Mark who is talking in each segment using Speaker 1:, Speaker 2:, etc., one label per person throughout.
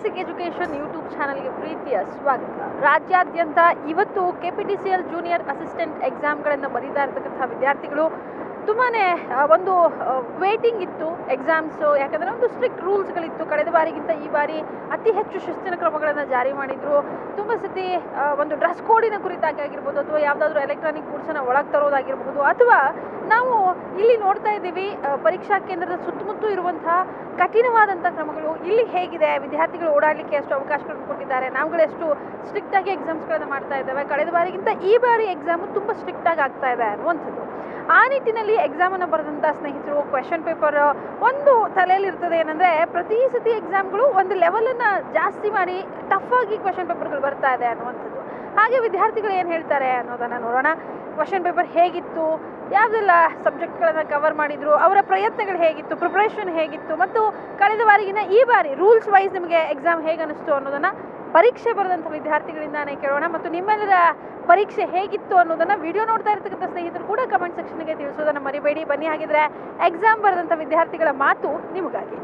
Speaker 1: Classic education YouTube ಚಾನಲ್ಗೆ ಪ್ರೀತಿಯ ಸ್ವಾಗತ ರಾಜ್ಯಾದ್ಯಂತ ಇವತ್ತು K P T C L junior assistant ಎಕ್ಸಾಮ್ಗಳನ್ನು ಬರೀತಾ ಇರ್ತಕ್ಕಂಥ ವಿದ್ಯಾರ್ಥಿಗಳು ತುಂಬಾ ಒಂದು ವೇಟಿಂಗ್ ಇತ್ತು ಎಕ್ಸಾಮ್ಸು ಯಾಕಂದರೆ ಒಂದು ಸ್ಟ್ರಿಕ್ಟ್ ರೂಲ್ಸ್ಗಳಿತ್ತು ಕಳೆದ ಬಾರಿಗಿಂತ ಈ ಬಾರಿ ಅತಿ ಹೆಚ್ಚು ಶಿಸ್ತಿನ ಕ್ರಮಗಳನ್ನು ಜಾರಿ ಮಾಡಿದರು ತುಂಬ ಸತಿ ಆ, ಒಂದು ಡ್ರೆಸ್ ಕೋಡಿನ ಕುರಿತಾಗಿ ಆಗಿರ್ಬೋದು ಅಥವಾ ಯಾವುದಾದ್ರೂ ಎಲೆಕ್ಟ್ರಾನಿಕ್ ಗೂಡ್ಸನ್ನು ಒಳಗೆ ತರೋದಾಗಿರ್ಬೋದು ಅಥವಾ ನಾವು ಇಲ್ಲಿ ನೋಡ್ತಾ ಇದ್ದೀವಿ ಆ, ಪರೀಕ್ಷಾ ಕೇಂದ್ರದ ಸುತ್ತಮುತ್ತ ಇರುವಂತಹ ಕಠಿಣವಾದಂಥ ಕ್ರಮಗಳು ಇಲ್ಲಿ ಹೇಗಿದೆ ವಿದ್ಯಾರ್ಥಿಗಳು ಓಡಾಡಲಿಕ್ಕೆ ಎಷ್ಟು ಅವಕಾಶಗಳನ್ನು ಕೊಟ್ಟಿದ್ದಾರೆ ನಾವುಗಳು ಎಷ್ಟು ಸ್ಟ್ರಿಕ್ಟಾಗಿ ಎಕ್ಸಾಮ್ಸ್ಗಳನ್ನು ಮಾಡ್ತಾ ಇದ್ದೇವೆ ಕಳೆದ ಬಾರಿಗಿಂತ ಈ ಬಾರಿ ಎಕ್ಸಾಮು ತುಂಬ ಸ್ಟ್ರಿಕ್ಟಾಗಿ ಆಗ್ತಾ ಇದೆ ಅನ್ನುವಂಥದ್ದು ಆ ನಿಟ್ಟಿನಲ್ಲಿ ಎಕ್ಸಾಮನ್ನು ಬರೆದಂಥ ಸ್ನೇಹಿತರು ಕ್ವೆಶನ್ ಪೇಪರ್ ಒಂದು ತಲೆಯಲ್ಲಿ ಇರ್ತದೆ ಏನಂದರೆ ಪ್ರತಿ ಸತಿ ಎಕ್ಸಾಮ್ಗಳು ಒಂದು ಲೆವೆಲನ್ನು ಜಾಸ್ತಿ ಮಾಡಿ ಟಫ್ ಆಗಿ ಕ್ವೆಶನ್ ಪೇಪರ್ಗಳು ಬರ್ತಾ ಇದೆ ಅನ್ನುವಂಥದ್ದು ಹಾಗೆ ವಿದ್ಯಾರ್ಥಿಗಳು ಏನು ಹೇಳ್ತಾರೆ ಅನ್ನೋದನ್ನು ನೋಡೋಣ ಕ್ವಶನ್ ಪೇಪರ್ ಹೇಗಿತ್ತು ಯಾವುದೆಲ್ಲ ಸಬ್ಜೆಕ್ಟ್ಗಳನ್ನು ಕವರ್ ಮಾಡಿದ್ರು ಅವರ ಪ್ರಯತ್ನಗಳು ಹೇಗಿತ್ತು ಪ್ರಿಪ್ರೇಷನ್ ಹೇಗಿತ್ತು ಮತ್ತು ಕಳೆದ ಬಾರಿಗಿನ ಈ ಬಾರಿ ರೂಲ್ಸ್ ವೈಸ್ ನಿಮಗೆ ಎಕ್ಸಾಮ್ ಹೇಗೆ ಅನಿಸ್ತು ಅನ್ನೋದನ್ನು ಪರೀಕ್ಷೆ ಬರೆದಂಥ ವಿದ್ಯಾರ್ಥಿಗಳಿಂದಾನೇ ಕೇಳೋಣ ಮತ್ತು ನಿಮ್ಮೆಲ್ಲರ ಪರೀಕ್ಷೆ ಹೇಗಿತ್ತು ಅನ್ನೋದನ್ನು ವಿಡಿಯೋ ನೋಡ್ತಾ ಇರ್ತಕ್ಕಂಥ ಸ್ನೇಹಿತರು ಕೂಡ ಕಮೆಂಟ್ ಸೆಕ್ಷನ್ಗೆ ತಿಳಿಸೋದನ್ನು ಮರಿಬೇಡಿ ಬನ್ನಿ ಹಾಗಿದ್ರೆ ಎಕ್ಸಾಮ್ ಬರೆದಂಥ ವಿದ್ಯಾರ್ಥಿಗಳ ಮಾತು ನಿಮಗಾಗಿ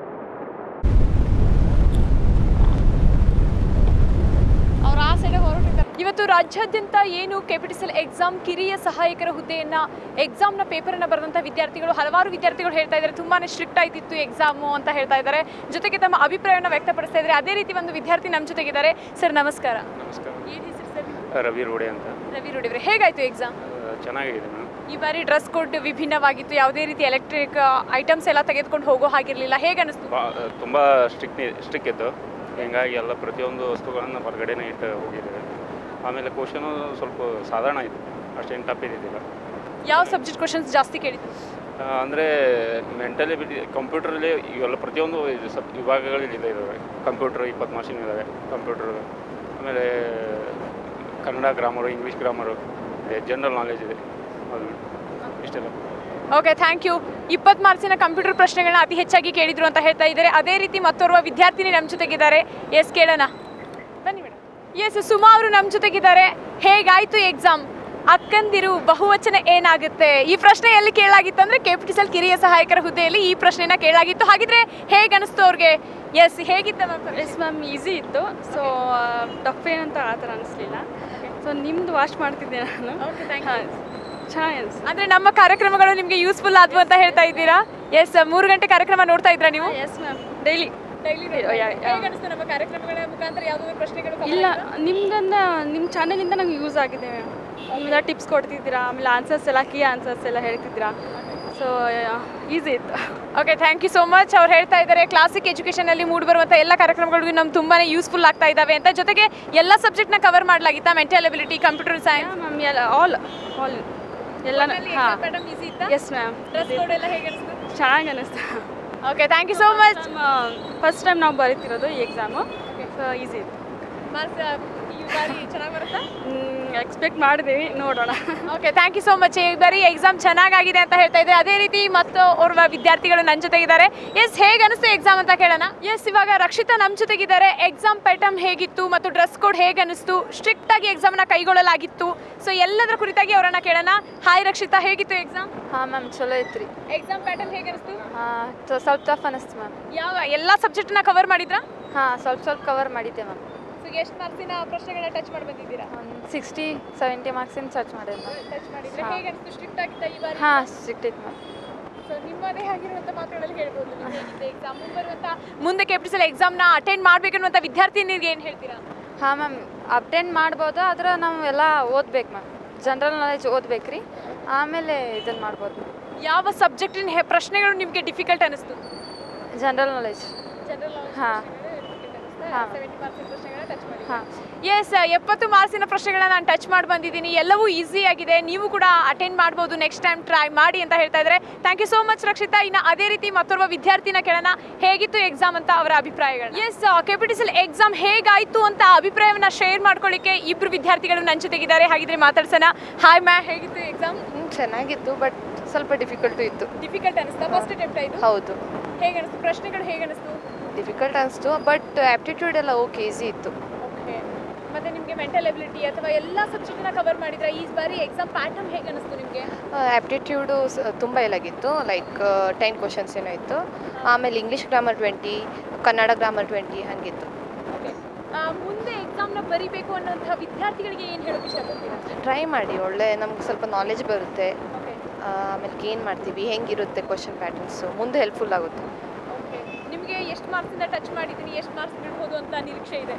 Speaker 2: ಅವ್ರ ಆ ಸೈಡ್ ಹೊರಟಿದ್ದಾರೆ ಇವತ್ತು ರಾಜ್ಯಾದ್ಯಂತ ಏನು ಕೆಪಿಟಿಸಲ್ ಎಕ್ಸಾಮ್ ಕಿರಿಯ ಸಹಾಯಕರ ಹುದ್ದೆಯನ್ನ ಎಕ್ಸಾಮ್ನ ಪೇಪರನ್ನ ಬರೆದಂಥ ವಿದ್ಯಾರ್ಥಿಗಳು ಹಲವಾರು ವಿದ್ಯಾರ್ಥಿಗಳು ಹೇಳ್ತಾ ಇದ್ದಾರೆ ತುಂಬಾನೇ ಸ್ಟ್ರಿಕ್ಟ್ ಆಯ್ತಿತ್ತು ಎಕ್ಸಾಮು ಅಂತ ಹೇಳ್ತಾ ಇದ್ದಾರೆ ಜೊತೆಗೆ ತಮ್ಮ ಅಭಿಪ್ರಾಯವನ್ನು ವ್ಯಕ್ತಪಡಿಸ್ತಾ ಇದ್ದಾರೆ ಅದೇ ರೀತಿ ಒಂದು ವಿದ್ಯಾರ್ಥಿ ನಮ್ಮ ಜೊತೆಗಿದ್ದಾರೆ ಸರ್ ನಮಸ್ಕಾರ
Speaker 3: ನಮಸ್ಕಾರ
Speaker 2: ಏನು ಹೆಸರು ಸರ್
Speaker 3: ರವಿ ರೋಡೆ ಅಂತ
Speaker 2: ರವಿ ರೋಡಿವ್ರೆ ಹೇಗಾಯ್ತು ಎಕ್ಸಾಮ್
Speaker 3: ಆ, ಚೆನ್ನಾಗಿದೆ ಮೇಡಮ್
Speaker 2: ಈ ಬಾರಿ ಡ್ರೆಸ್ ಕೋಡ್ ವಿಭಿನ್ನವಾಗಿತ್ತು ಯಾವುದೇ ರೀತಿ ಎಲೆಕ್ಟ್ರಿಕ್ ಐಟಮ್ಸ್ ಎಲ್ಲ ತೆಗೆದುಕೊಂಡು ಹೋಗೋ ಹಾಗಿರಲಿಲ್ಲ ಹೇಗೆ ಅನಿಸ್ತು
Speaker 3: ಬಾ ತುಂಬ ಸ್ಟ್ರಿಕ್ ಸ್ಟ್ರಿಕ್ ಇತ್ತು ಹಿಂಗಾಗಿ ಎಲ್ಲ ಪ್ರತಿಯೊಂದು ವಸ್ತುಗಳನ್ನು ಹೊರಗಡೆನೇ ಇಟ್ಟು ಹೋಗಿದ್ದೇವೆ ಆಮೇಲೆ ಕ್ವಶನು ಸ್ವಲ್ಪ ಸಾಧಾರಣ ಇತ್ತು ಅಷ್ಟೇನು ಟಫ್ ಇದ್ದಿದ್ದಿಲ್ಲ
Speaker 2: ಯಾವ ಸಬ್ಜೆಕ್ಟ್ ಕ್ವಶನ್ಸ್ ಜಾಸ್ತಿ ಕೇಳಿದ್ರು
Speaker 3: ಅಂದರೆ ಮೆಂಟಲ್ ಎಬಿಲಿಟಿ ಕಂಪ್ಯೂಟ್ರಲ್ಲಿ ಇವೆಲ್ಲ ಪ್ರತಿಯೊಂದು ಇದು ಸಬ್ ವಿಭಾಗಗಳಲ್ಲಿ ಇದೆ ಇದ್ದಾವೆ ಕಂಪ್ಯೂಟ್ರ್ ಇಪ್ಪತ್ತು ಮಾರ್ಷಿನ್ ಇದ್ದಾವೆ ಕಂಪ್ಯೂಟ್ರ್ ಆಮೇಲೆ ಕನ್ನಡ ಗ್ರಾಮರು ಇಂಗ್ಲೀಷ್ ಗ್ರಾಮರು ಇದೆ ಜನರಲ್ ನಾಲೆಜ್ ಇದೆ ಅದು ಇಷ್ಟೆಲ್ಲ
Speaker 2: ಓಕೆ ಥ್ಯಾಂಕ್ ಯು ಇಪ್ಪತ್ತು ಮಾರ್ಕ್ಸಿನ ಕಂಪ್ಯೂಟರ್ ಪ್ರಶ್ನೆಗಳನ್ನ ಅತಿ ಹೆಚ್ಚಾಗಿ ಕೇಳಿದ್ರು ಅಂತ ಹೇಳ್ತಾ ಇದ್ದಾರೆ ಅದೇ ರೀತಿ ಮತ್ತೋರ್ವ ವಿದ್ಯಾರ್ಥಿನಿ ನಮ್ಮ ಜೊತೆಗಿದ್ದಾರೆ ಎಸ್ ಕೇಳೋಣ ಬನ್ನಿ ಮೇಡಮ್ ಎಸ್ ಸುಮಾ ಅವರು ನಮ್ಮ ಜೊತೆಗಿದ್ದಾರೆ ಹೇಗಾಯ್ತು ಎಕ್ಸಾಮ್ ಅಕ್ಕಂದಿರು ಬಹುವಚನ ಏನಾಗುತ್ತೆ ಈ ಪ್ರಶ್ನೆ ಎಲ್ಲಿ ಕೇಳಾಗಿತ್ತು ಅಂದ್ರೆ ಕೆಪಿಟಿಸಲ್ ಕಿರಿಯ ಸಹಾಯಕರ ಹುದ್ದೆಯಲ್ಲಿ ಈ ಪ್ರಶ್ನೆನ ಕೇಳಾಗಿತ್ತು ಹಾಗಿದ್ರೆ ಹೇಗೆ ಅನಿಸ್ತು ಅವ್ರಿಗೆ ಎಸ್ ಹೇಗಿತ್ತ ಮ್ಯಾಮ್
Speaker 4: ಎಸ್ ಮ್ಯಾಮ್ ಈಸಿ ಇತ್ತು ಸೊ ಟಫ್ ಏನಂತ ಆ ಥರ ಅನಿಸ್ಲಿಲ್ಲ ಸೊ ನಿಮ್ದು ವಾಚ್ ಮಾಡ್ತಿದ್ದೆ ನಾನು
Speaker 2: Okay, thank you.
Speaker 4: ಹಾಂ ಚೆನ್ನಾಗಿ ಅನಿಸ್ತು
Speaker 2: ಅಂದ್ರೆ ನಮ್ಮ ಕಾರ್ಯಕ್ರಮಗಳು ನಿಮಗೆ ಯೂಸ್ಫುಲ್ ಆದ್ವು ಅಂತ ಹೇಳ್ತಾ ಇದ್ದೀರಾ ಎಸ್ ಮೂರು ಗಂಟೆ ಕಾರ್ಯಕ್ರಮ ನೋಡ್ತಾ ಇದ್ರಾ ನೀವು
Speaker 4: ಎಸ್ ಮ್ಯಾಮ್ ಡೈಲಿ
Speaker 2: ಹೇಗೆ ಅನಿಸ್ತು ನಮ್ಮ ಕಾರ್ಯಕ್ರಮಗಳ ಮುಖಾಂತರ ಯಾವುದಾದ್ರು ಪ್ರಶ್ನೆಗಳು cover
Speaker 4: ಇಲ್ಲ
Speaker 2: ಆಯ್ತಾ?
Speaker 4: ನಿಮ್ದಿಂದ ನಿಮ್ಮ ಚಾನಲಿಂದ ನಂಗೆ ಯೂಸ್ ಆಗಿದೆ ನಿಮ್ಮೆಲ್ಲ ಟಿಪ್ಸ್ ಕೊಡ್ತಿದ್ದೀರಾ ಆಮೇಲೆ ಆನ್ಸರ್ಸ್ ಎಲ್ಲ ಕೀ ಆನ್ಸರ್ಸ್ ಎಲ್ಲ ಹೇಳ್ತಿದ್ದೀರಾ ಸೊ ಈಸಿ ಇತ್ತು
Speaker 2: okay thank you so much ಅವ್ರು ಹೇಳ್ತಾ ಇದ್ದಾರೆ ಕ್ಲಾಸಿಕ್ ಎಜುಕೇಷನಲ್ಲಿ ಮೂಡಿ ಬರುವಂಥ ಎಲ್ಲ ಕಾರ್ಯಕ್ರಮಗಳಿಗೂ ನಮ್ಗೆ ತುಂಬಾ ಯೂಸ್ಫುಲ್ ಆಗ್ತಾ ಇದ್ದಾವೆ ಅಂತ ಜೊತೆಗೆ ಎಲ್ಲ ಸಬ್ಜೆಕ್ಟ್ನ ಕವರ್ ಮಾಡಲಾಗಿತ್ತಾ mental ability computer science
Speaker 4: ma'am ಎಲ್ಲ ಆಲ್ ಆಲ್ ಎಲ್ಲ ಹಾಂ ಎಸ್ ಮ್ಯಾಮ್ ಚೆನ್ನಾಗಿ ಅನಿಸ್ತು
Speaker 2: okay thank you so much
Speaker 4: first time ನಾವು ಬರೀತಿರೋದು ಈ ಎಕ್ಸಾಮು ಸೊ ಈಸಿ ಇತ್ತು
Speaker 2: ಚೆನ್ನಾಗಿ ಬರುತ್ತಾ
Speaker 4: ಎಕ್ಸ್ಪೆಕ್ಟ್ ಮಾಡಿದ್ದೀವಿ ನೋಡೋಣ
Speaker 2: okay thank you so much ಈ ಬಾರಿ ಎಕ್ಸಾಮ್ ಚೆನ್ನಾಗಿದೆ ಅಂತ ಹೇಳ್ತಾ ಇದ್ದಾರೆ ಅದೇ ರೀತಿ ಮತ್ತು ಓರ್ವ ವಿದ್ಯಾರ್ಥಿಗಳು ನನ್ನ ಜೊತೆಗಿದ್ದಾರೆ ಎಸ್ ಹೇಗೆ ಅನಿಸ್ತು ಎಕ್ಸಾಮ್ ಅಂತ ಕೇಳೋಣ ಎಸ್ ಇವಾಗ ರಕ್ಷಿತಾ ನಮ್ಮ ಜೊತೆಗಿದ್ದಾರೆ ಎಕ್ಸಾಮ್ ಪ್ಯಾಟರ್ನ್ ಹೇಗಿತ್ತು ಮತ್ತು ಡ್ರೆಸ್ ಕೋಡ್ ಹೇಗೆ ಅನಿಸ್ತು ಸ್ಟ್ರಿಕ್ಟ್ ಆಗಿ ಎಕ್ಸಾಮ್ನ ಕೈಗೊಳ್ಳಲಾಗಿತ್ತು ಸೊ ಎಲ್ಲದರ ಕುರಿತಾಗಿ ಅವರನ್ನ ಕೇಳೋಣ ಹಾಯ್ ರಕ್ಷಿತಾ ಹೇಗಿತ್ತು ಎಕ್ಸಾಮ್
Speaker 5: ಹಾಂ ಮ್ಯಾಮ್ ಚಲೋ ಐತ್ರಿ
Speaker 2: ಎಕ್ಸಾಮ್ ಪ್ಯಾಟರ್ನ್ ಹೇಗೆ ಅನಿಸ್ತು
Speaker 5: ಹಾಂ ಸ್ವಲ್ಪ ಟಫ್ ಅನ್ನಿಸ್ತು ಮ್ಯಾಮ್
Speaker 2: ಯಾವ ಎಲ್ಲ ಸಬ್ಜೆಕ್ಟ್ನ ಕವರ್ ಮಾಡಿದ್ರಾ
Speaker 5: ಹಾಂ ಸ್ವಲ್ಪ ಸ್ವಲ್ಪ ಕವರ್ ಮಾಡಿದ್ದೆ ಮ್ಯಾಮ್
Speaker 2: ಸೊ ಎಷ್ಟು ಮಾರ್ಕ್ಸಿನ ಪ್ರಶ್ನೆಗಳನ್ನ ಟಚ್ ಮಾಡಿ ಬಂದಿದ್ದೀರಾ
Speaker 5: ಒಂದು ಸಿಕ್ಸ್ಟಿ ಸೆವೆಂಟಿ ಮಾರ್ಕ್ಸಿಂದ ಸರ್ಚ್ ಮಾಡಿದೆ ಮ್ಯಾಮ್
Speaker 2: ಟಚ್ ಮಾಡಿದ್ರೆ
Speaker 5: ಹಾ.
Speaker 2: ಹೇಗೆ ಅನಿಸ್ತು ಸ್ಟ್ರಿಕ್ಟ್ ಆಗಿತ್ತ ಈ ಬಾರಿ
Speaker 5: ಹಾಂ ಸ್ಟ್ರಿಕ್ಟ್ ಐತೆ ಮ್ಯಾಮ್
Speaker 2: ಸೊ ನಿಮ್ಮದೇ ಆಗಿರುವಂಥ ಮಾತುಗಳಲ್ಲಿ ಹೇಳ್ಬೋದು ನೀವು ಹೇಗಿದೆ ಎಕ್ಸಾಮ್ ಬರುವಂಥ ಮುಂದೆ ಕೆಪಿಟಿಸಲ್ ಎಕ್ಸಾಮ್ನ ಅಟೆಂಡ್ ಮಾಡಬೇಕನ್ನುವಂಥ ವಿದ್ಯಾರ್ಥಿನಿಗೆ ಏನು ಹೇಳ್ತೀರಾ
Speaker 5: ಹಾಂ ಮ್ಯಾಮ್ ಅಟೆಂಡ್ ಮಾಡ್ಬೋದು ಆದ್ರೆ ನಾವು ಎಲ್ಲ ಓದ್ಬೇಕು ಮ್ಯಾಮ್ ಜನರಲ್ ನಾಲೆಜ್ ಓದ್ಬೇಕು ರೀ ಆಮೇಲೆ ಇದನ್ನು ಮಾಡ್ಬೋದು
Speaker 2: ಯಾವ ಸಬ್ಜೆಕ್ಟಿನ ಪ್ರಶ್ನೆಗಳು ನಿಮಗೆ ಡಿಫಿಕಲ್ಟ್ ಅನಿಸ್ತು
Speaker 5: ಜನರಲ್ ನಾಲೆಜ್ ಹಾಂ ಹಾಂ ಹಾಂ
Speaker 2: ಎಸ್ ಎಪ್ಪತ್ತು ಮಾರ್ಕ್ಸಿನ ಪ್ರಶ್ನೆಗಳನ್ನ ನಾನು ಟಚ್ ಮಾಡಿ ಬಂದಿದ್ದೀನಿ ಎಲ್ಲವೂ ಈಸಿ ಆಗಿದೆ ನೀವು ಕೂಡ ಅಟೆಂಡ್ ಮಾಡ್ಬೋದು ನೆಕ್ಸ್ಟ್ ಟೈಮ್ ಟ್ರೈ ಮಾಡಿ ಅಂತ ಹೇಳ್ತಾ ಇದ್ದಾರೆ thank you so much Rakshita ಇನ್ನು ಅದೇ ರೀತಿ ಮತ್ತೊಬ್ಬ ವಿದ್ಯಾರ್ಥಿನ ಕೇಳೋಣ ಹೇಗಿತ್ತು ಎಕ್ಸಾಮ್ ಅಂತ ಅವರ ಅಭಿಪ್ರಾಯಗಳು ಎಸ್ ಕೆಪಿಟಿಸಲ್ ಎಕ್ಸಾಮ್ ಹೇಗಾಯ್ತು ಅಂತ ಅಭಿಪ್ರಾಯವನ್ನ ಶೇರ್ ಮಾಡ್ಕೊಳ್ಳಿಕ್ಕೆ ಇಬ್ರು ವಿದ್ಯಾರ್ಥಿಗಳು ನನ್ನ ಜೊತೆಗಿದ್ದಾರೆ ಹಾಗಿದ್ರೆ ಮಾತಾಡ್ಸೋಣ ಹಾಯ್ ಮ್ಯಾ ಹೇಗಿತ್ತು ಎಕ್ಸಾಮ್
Speaker 5: ಚೆನ್ನಾಗಿತ್ತು ಬಟ್ ಸ್ವಲ್ಪ ಡಿಫಿಕಲ್ಟು ಇತ್ತು
Speaker 2: ಡಿಫಿಕಲ್ಟ್ ಅನಿಸ್ತಾ ಫಸ್ಟ್ ಅಟೆಂಪ್ಟ್ ಆಯ್ತು
Speaker 5: ಹೌದು
Speaker 2: ಹೇಗೆ ಅನಿಸ್ತು ಪ್ರಶ್ನೆಗಳು ಹೇಗೆ ಅನಿಸ್ತು
Speaker 5: ಡಿಫಿಕಲ್ಟ್ ಅನಿಸ್ತು ಬಟ್ ಆ್ಯಪ್ಟಿಟ್ಯೂಡ್ ಎಲ್ಲ ಓಕೆ ಈಸಿ ಇತ್ತು
Speaker 2: ಓಕೆ ಮತ್ತೆ ನಿಮಗೆ ಮೆಂಟಲ್ ಎಬಿಲಿಟಿ ಅಥವಾ ಎಲ್ಲ ಸಬ್ಜೆಕ್ಟ್ನ ಕವರ್ ಮಾಡಿದ್ರೆ ಈ ಬಾರಿ ಎಕ್ಸಾಮ್ ಪ್ಯಾಟರ್ನ್ ಹೇಗೆ ಅನಿಸ್ತು ನಿಮಗೆ
Speaker 6: ಆ್ಯಪ್ಟಿಟ್ಯೂಡು ತುಂಬ ಎಲ್ಲಾಗಿತ್ತು ಲೈಕ್ ಟೆನ್ ಕ್ವಶನ್ಸ್ ಏನೋ ಇತ್ತು ಆಮೇಲೆ English grammar twenty Kannada grammar twenty ಹಾಗಿತ್ತು
Speaker 2: ಮುಂದೆ ಎಕ್ಸಾಮ್ನ ಬರಿಬೇಕು ಅನ್ನೋಂಥ ವಿದ್ಯಾರ್ಥಿಗಳಿಗೆ ಏನು ಹೇಳೋಕೆ ಇಷ್ಟಪಡ್ತೀರಾ
Speaker 6: ಟ್ರೈ ಮಾಡಿ ಒಳ್ಳೆ ನಮ್ಗೆ ಸ್ವಲ್ಪ ನಾಲೆಜ್ ಬರುತ್ತೆ
Speaker 2: ಓಕೆ
Speaker 6: ಆ, ಆಮೇಲೆ ಗೇನ್ ಮಾಡ್ತೀವಿ ಹೆಂಗಿರುತ್ತೆ ಕ್ವಶನ್ ಪ್ಯಾಟರ್ನ್ಸು ಮುಂದೆ ಹೆಲ್ಪ್ಫುಲ್ ಆಗುತ್ತೆ
Speaker 2: ಓಕೆ ನಿಮಗೆ ಎಷ್ಟು ಮಾರ್ಕ್ಸಿಂದ ಟಚ್ ಮಾಡಿದ್ದೀನಿ ಎಷ್ಟು ಮಾರ್ಕ್ಸ್ ಬಿಡ್ಬೋದು ಅಂತ ನಿರೀಕ್ಷೆ ಇದೆ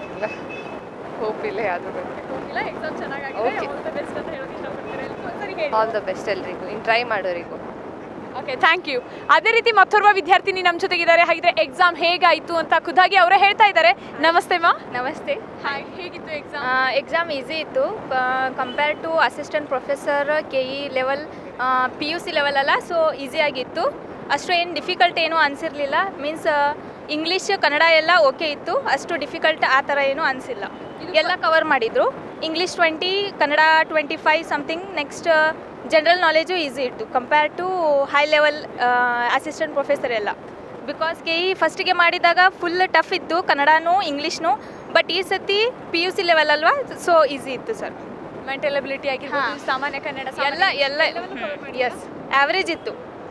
Speaker 6: ಹೋಪ್ ಇಲ್ಲ ಯಾವುದು
Speaker 2: ಇಲ್ಲ ಎಕ್ಸಾಮ್ ಚೆನ್ನಾಗಾಗಿದೆ
Speaker 6: Okay.
Speaker 2: ಆಲ್ ದ ಬೆಸ್ಟ್ ಅಂತ ಹೇಳೋಕೆ ಇಷ್ಟಪಡ್ತೀರಾ ಎಲ್ರಿಗೂ? ಸರಿ ಹೇಳಿ
Speaker 6: ಆಲ್ ದ ಬೆಸ್ಟ್ ಎಲ್ರಿಗೂ ಇನ್ನು ಟ್ರೈ ಮಾಡೋರಿಗೂ
Speaker 2: ಓಕೆ ಥ್ಯಾಂಕ್ ಯು ಅದೇ ರೀತಿ ಮತ್ತೋರ್ವ ವಿದ್ಯಾರ್ಥಿನಿ ನಮ್ಮ ಜೊತೆಗಿದ್ದಾರೆ ಹಾಗಿದ್ರೆ ಎಕ್ಸಾಮ್ ಹೇಗಾಯಿತು ಅಂತ ಖುದ್ದಾಗಿ ಅವರೇ ಹೇಳ್ತಾ ಇದ್ದಾರೆ ನಮಸ್ತೆ ಮಾ
Speaker 7: ನಮಸ್ತೆ
Speaker 2: ಹಾಯ್ ಹೇಗಿತ್ತು ಎಕ್ಸಾಮ್
Speaker 7: ಎಕ್ಸಾಮ್ ಈಸಿ ಇತ್ತು compare to assistant professor K E level P U C level ಅಲ್ಲ ಸೊ ಈಸಿಯಾಗಿತ್ತು ಅಷ್ಟು ಏನು ಡಿಫಿಕಲ್ಟ್ ಏನೂ ಅನಿಸಿರಲಿಲ್ಲ ಮೀನ್ಸ್ ಇಂಗ್ಲೀಷ್ ಕನ್ನಡ ಎಲ್ಲ ಓಕೆ ಇತ್ತು ಅಷ್ಟು ಡಿಫಿಕಲ್ಟ್ ಆ ಥರ ಏನೂ ಅನಿಸಿಲ್ಲ ಎಲ್ಲ ಕವರ್ ಮಾಡಿದರು English twenty Kannada twenty five something next general knowledge easy ಇತ್ತು compare to high level assistant professor ಎಲ್ಲ ಬಿಕಾಸ್ ಕೆ ಇ ಫಸ್ಟಿಗೆ ಮಾಡಿದಾಗ ಫುಲ್ ಟಫ್ ಇತ್ತು ಕನ್ನಡನೂ ಇಂಗ್ಲೀಷ್ನು ಬಟ್ ಈ ಸತಿ ಪಿ ಯು ಸಿ ಲೆವೆಲ್ ಅಲ್ವಾ ಸೊ ಈಸಿ ಇತ್ತು ಸರ್
Speaker 2: ಮೆಂಟಲ್ ಎಬಿಲಿಟಿ ಆಗಿರ್ಬೋದು
Speaker 7: ಹಾ.
Speaker 2: ಸಾಮಾನ್ಯ ಕನ್ನಡ
Speaker 7: ಎಲ್ಲ ಎಲ್ಲ ಎಸ್ ಆವ್ರೇಜ್ ಇತ್ತು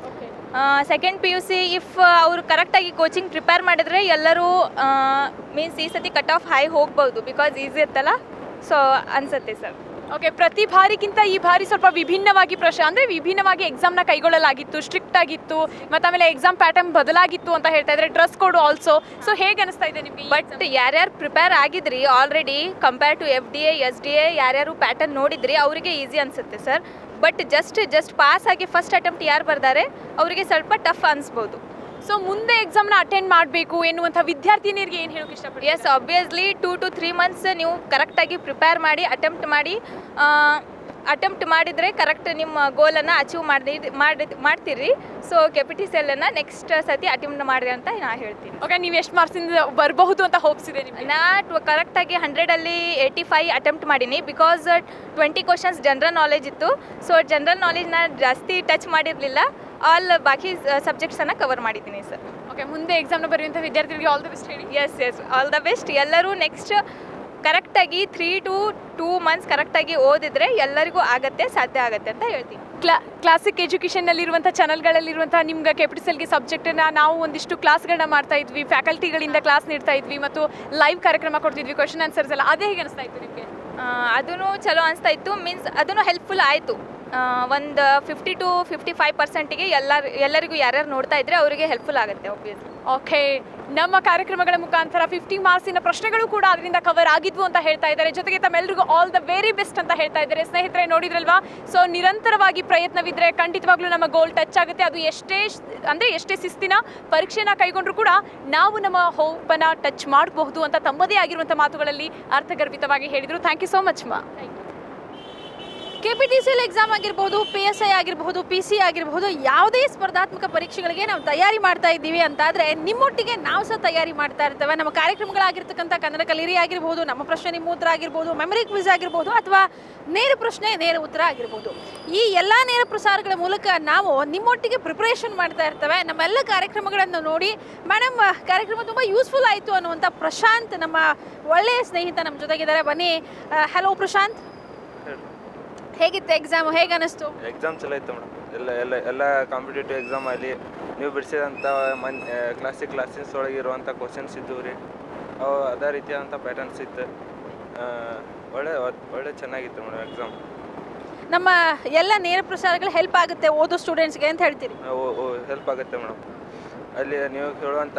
Speaker 7: second P U C if ಅವರು ಕರೆಕ್ಟಾಗಿ ಕೋಚಿಂಗ್ ಪ್ರಿಪೇರ್ ಮಾಡಿದ್ರೆ ಎಲ್ಲರೂ ಮೀನ್ಸ್ ಈ ಸತಿ ಕಟ್ ಆಫ್ ಹೈ ಹೋಗ್ಬೋದು ಬಿಕಾಸ್ ಈಸಿ ಇತ್ತಲ್ಲ ಸೊ ಅನ್ಸುತ್ತೆ ಸರ್
Speaker 2: ಓಕೆ ಪ್ರತಿ ಬಾರಿಗಿಂತ ಈ ಬಾರಿ ಸ್ವಲ್ಪ ವಿಭಿನ್ನವಾಗಿ ಪ್ರಶ್ನೆ ಅಂದರೆ ವಿಭಿನ್ನವಾಗಿ ಎಕ್ಸಾಮ್ನ ಕೈಗೊಳ್ಳಲಾಗಿತ್ತು ಸ್ಟ್ರಿಕ್ಟ್ ಆಗಿತ್ತು ಮತ್ತು ಆಮೇಲೆ ಎಕ್ಸಾಮ್ ಪ್ಯಾಟರ್ನ್ ಬದಲಾಗಿತ್ತು ಅಂತ ಹೇಳ್ತಾ ಇದ್ದಾರೆ ಡ್ರೆಸ್ ಕೋಡ್ ಆಲ್ಸೋ ಸೊ ಹೇಗೆ ಅನಿಸ್ತಾ ಇದೆ ನಿಮಗೆ
Speaker 7: ಬಟ್ ಯಾರ್ಯಾರು ಪ್ರಿಪೇರ್ ಆಗಿದ್ರಿ already compare to F D A S D A ಯಾರ್ಯಾರು ಪ್ಯಾಟರ್ನ್ ನೋಡಿದ್ರಿ ಅವರಿಗೆ ಈಸಿ ಅನಿಸುತ್ತೆ sir but just just pass ಆಗಿ ಫಸ್ಟ್ ಅಟೆಂಪ್ಟ್ ಯಾರು ಬರ್ತಾರೆ ಅವರಿಗೆ ಸ್ವಲ್ಪ ಟಫ್ ಅನಿಸ್ಬೋದು
Speaker 2: ಸೊ ಮುಂದೆ ಎಕ್ಸಾಮ್ನ ಅಟೆಂಡ್ ಮಾಡಬೇಕು ಎನ್ನುವಂಥ ವಿದ್ಯಾರ್ಥಿನಿಯರಿಗೆ ಏನು ಹೇಳೋಕೆ ಇಷ್ಟಪಡ್ತೀರಾ
Speaker 7: yes obviously two to three months ನೀವು ಕರೆಕ್ಟಾಗಿ ಪ್ರಿಪೇರ್ ಮಾಡಿ ಅಟೆಂಪ್ಟ್ ಮಾಡಿ ಅಟೆಂಪ್ಟ್ ಮಾಡಿದರೆ ಕರೆಕ್ಟ್ ನಿಮ್ಮ ಗೋಲನ್ನು ಅಚೀವ್ ಮಾಡಿ ಮಾಡಿ ಮಾಡ್ತೀರಿ ಸೊ ಕೆಪಿಟಿ ಸೆಲ್ಲನ್ನು ನೆಕ್ಸ್ಟ್ ಸತಿ ಅಟೆಂಪ್ಟ್ ಮಾಡಿರಿ ಅಂತ ನಾನು ಹೇಳ್ತೀನಿ
Speaker 2: ಓಕೆ ನೀವು ಎಷ್ಟು ಮಾರ್ಕ್ಸಿಂದ ಬರಬಹುದು ಅಂತ ಹೋಪ್ಸ್ ಇದೆ ನಿಮಗೆ
Speaker 7: ನಾ ಕರೆಕ್ಟಾಗಿ ಹಂಡ್ರೆಡಲ್ಲಿ ಏಯ್ಟಿ ಫೈವ್ ಅಟೆಂಪ್ಟ್ ಮಾಡೀನಿ because twenty questions general knowledge ಇತ್ತು ಸೊ ಜನರಲ್ ನಾಲೆಜ್ನ ಜಾಸ್ತಿ ಟಚ್ ಮಾಡಿರಲಿಲ್ಲ ಆಲ್ ಬಾಕಿ ಸಬ್ಜೆಕ್ಟ್ಸನ್ನು ಕವರ್ ಮಾಡಿದ್ದೀನಿ ಸರ್
Speaker 2: ಓಕೆ ಮುಂದೆ ಎಕ್ಸಾಮ್ನ ಬರೆಯುವಂಥ ವಿದ್ಯಾರ್ಥಿಗಳಿಗೆ ಆಲ್ ದ ಬೆಸ್ಟ್ ಹೇಳಿ
Speaker 7: yes yes all the best ಎಲ್ಲರೂ ನೆಕ್ಸ್ಟ್ ಕರೆಕ್ಟಾಗಿ ತ್ರೀ ಟು ಟೂ ಮಂತ್ಸ್ ಕರೆಕ್ಟಾಗಿ ಓದಿದ್ರೆ ಎಲ್ಲರಿಗೂ ಆಗತ್ತೆ ಸಾಧ್ಯ ಆಗತ್ತೆ ಅಂತ ಹೇಳ್ತೀನಿ
Speaker 2: ಕ್ಲಾ ಕ್ಲಾಸಿಕ್ ಎಜುಕೇಷನ್ನಲ್ಲಿರುವಂಥ ಚಾನಲ್ಗಳಲ್ಲಿರುವಂಥ ನಿಮ್ಗೆ ಕೆಪಿಟಿಸಲ್ಗೆ ಸಬ್ಜೆಕ್ಟನ್ನ ನಾವು ಒಂದಿಷ್ಟು ಕ್ಲಾಸ್ಗಳನ್ನ ಮಾಡ್ತಾ ಇದ್ವಿ ಫ್ಯಾಕಲ್ಟಿಗಳಿಂದ ಕ್ಲಾಸ್ ನೀಡ್ತಾ ಇದ್ವಿ ಮತ್ತು ಲೈವ್ ಕಾರ್ಯಕ್ರಮ ಕೊಡ್ತಿದ್ವಿ ಕ್ವಶನ್ ಆನ್ಸರ್ಸ್ ಎಲ್ಲ ಅದೇ ಹೇಗೆ ಅನಿಸ್ತಾ ಇತ್ತು ನಿಮಗೆ
Speaker 7: ಅದೂ ಚಲೋ ಅನಿಸ್ತಾ ಇತ್ತು ಮೀನ್ಸ್ ಅದೂ ಹೆಲ್ಪ್ಫುಲ್ ಆಯಿತು ಒಂದು ಫಿಫ್ಟಿ ಟು ಫಿಫ್ಟಿ ಫೈವ್ ಪರ್ಸೆಂಟಿಗೆ ಎಲ್ಲರ ಎಲ್ಲರಿಗೂ ಯಾರ್ಯಾರು ನೋಡ್ತಾ ಇದ್ರೆ ಅವರಿಗೆ ಹೆಲ್ಪ್ಫುಲ್ ಆಗುತ್ತೆ ಒಬ್ವಿಯಸ್ಲಿ
Speaker 2: ಓಕೆ ನಮ್ಮ ಕಾರ್ಯಕ್ರಮಗಳ ಮುಖಾಂತರ ಫಿಫ್ಟಿ ಮಾರ್ಕ್ಸಿನ ಪ್ರಶ್ನೆಗಳು ಕೂಡ ಅದರಿಂದ ಕವರ್ ಆಗಿದ್ವು ಅಂತ ಹೇಳ್ತಾ ಇದ್ದಾರೆ ಜೊತೆಗೆ ತಮ್ಮೆಲ್ಲರಿಗೂ ಆಲ್ ದ ವೆರಿ ಬೆಸ್ಟ್ ಅಂತ ಹೇಳ್ತಾ ಇದ್ದಾರೆ ಸ್ನೇಹಿತರೆ ನೋಡಿದ್ರಲ್ವಾ ಸೊ ನಿರಂತರವಾಗಿ ಪ್ರಯತ್ನವಿದ್ರೆ ಖಂಡಿತವಾಗ್ಲೂ ನಮ್ಮ ಗೋಲ್ ಟಚ್ ಆಗುತ್ತೆ ಅದು ಎಷ್ಟೇ ಶ್- ಅಂದ್ರೆ ಎಷ್ಟೇ ಶಿಸ್ತಿನ ಪರೀಕ್ಷೆನ ಕೈಗೊಂಡ್ರು ಕೂಡ ನಾವು ನಮ್ಮ ಹೋಪನ್ನ ಟಚ್ ಮಾಡಬಹುದು ಅಂತ ತಮ್ಮದೇ ಆಗಿರುವಂಥ ಮಾತುಗಳಲ್ಲಿ ಅರ್ಥಗರ್ಭಿತವಾಗಿ ಹೇಳಿದರು ಥ್ಯಾಂಕ್ ಯು ಸೋ ಮಚ್ ಮಾ
Speaker 1: K P T C L exam ಆಗಿರ್ಬೋದು ಪಿ ಎಸ್ ಐ ಆಗಿರಬಹುದು ಪಿ ಸಿ ಆಗಿರಬಹುದು ಯಾವುದೇ ಸ್ಪರ್ಧಾತ್ಮಕ ಪರೀಕ್ಷೆಗಳಿಗೆ ನಾವು ತಯಾರಿ ಮಾಡ್ತಾ ಇದ್ದೀವಿ ಅಂತಾದರೆ ನಿಮ್ಮೊಟ್ಟಿಗೆ ನಾವು ಸಹ ತಯಾರಿ ಮಾಡ್ತಾ ಇರ್ತೇವೆ ನಮ್ಮ ಕಾರ್ಯಕ್ರಮಗಳಾಗಿರ್ತಕ್ಕಂಥ ಕನ್ನಡ ಕಲಿರಿ ಆಗಿರ್ಬೋದು ನಮ್ಮ ಪ್ರಶ್ನೆ ನಿಮ್ಮ ಉತ್ತರ ಆಗಿರ್ಬೋದು ಮೆಮರಿ ಕ್ವಿಜ್ ಆಗಿರ್ಬೋದು ಅಥವಾ ನೇರ ಪ್ರಶ್ನೆ ನೇರ ಉತ್ತರ ಆಗಿರ್ಬೋದು ಈ ಎಲ್ಲ ನೇರ ಪ್ರಸಾರಗಳ ಮೂಲಕ ನಾವು ನಿಮ್ಮೊಟ್ಟಿಗೆ ಪ್ರಿಪರೇಷನ್ ಮಾಡ್ತಾ ಇರ್ತೇವೆ ನಮ್ಮೆಲ್ಲ ಕಾರ್ಯಕ್ರಮಗಳನ್ನು ನೋಡಿ ಮೇಡಮ್ ಕಾರ್ಯಕ್ರಮ ತುಂಬ ಯೂಸ್ಫುಲ್ ಆಯಿತು ಅನ್ನುವಂಥ ಪ್ರಶಾಂತ್ ನಮ್ಮ ಒಳ್ಳೆಯ ಸ್ನೇಹಿತ ನಮ್ಮ ಜೊತೆಗಿದ್ದಾರೆ ಬನ್ನಿ ಹಲೋ ಪ್ರಶಾಂತ್ ಹೇಗಿತ್ತು ಎಕ್ಸಾಮ್ ಹೇಗೆ ಅನಿಸ್ತು
Speaker 8: ಎಕ್ಸಾಮ್ ಚಲೋ ಇತ್ತು ಮೇಡಮ್ ಎಲ್ಲ ಎಲ್ಲ ಎಲ್ಲ ಕಾಂಪಿಟೇಟಿವ್ ಎಕ್ಸಾಮ್ ಆಗಲಿ ನೀವು ಬಿಡಿಸಿದಂಥ ಮನ್ ಕ್ಲಾಸಿಕ್ ಕ್ಲಾಸಸ್ ಒಳಗೆ ಇರುವಂಥ ಕ್ವಶನ್ಸ್ ಇದ್ದವು ರೀ ಅವು ಅದೇ ರೀತಿಯಾದಂಥ ಪ್ಯಾಟರ್ನ್ಸ್ ಇತ್ತು ಆ, ಒಳ್ಳೆ ಒಳ್ಳೆ ಚೆನ್ನಾಗಿತ್ತು ಮೇಡಮ್ ಎಕ್ಸಾಮ್
Speaker 1: ನಮ್ಮ ಎಲ್ಲ ನೇರ ಪ್ರಸಾರಗಳು ಹೆಲ್ಪ್ ಆಗುತ್ತೆ ಓದೋ ಸ್ಟೂಡೆಂಟ್ಸ್ಗೆ ಅಂತ ಹೇಳ್ತೀರಿ
Speaker 8: ಹೆಲ್ಪ್ ಆಗುತ್ತೆ ಮೇಡಮ್ ಅಲ್ಲಿ ನೀವು ಕೇಳುವಂಥ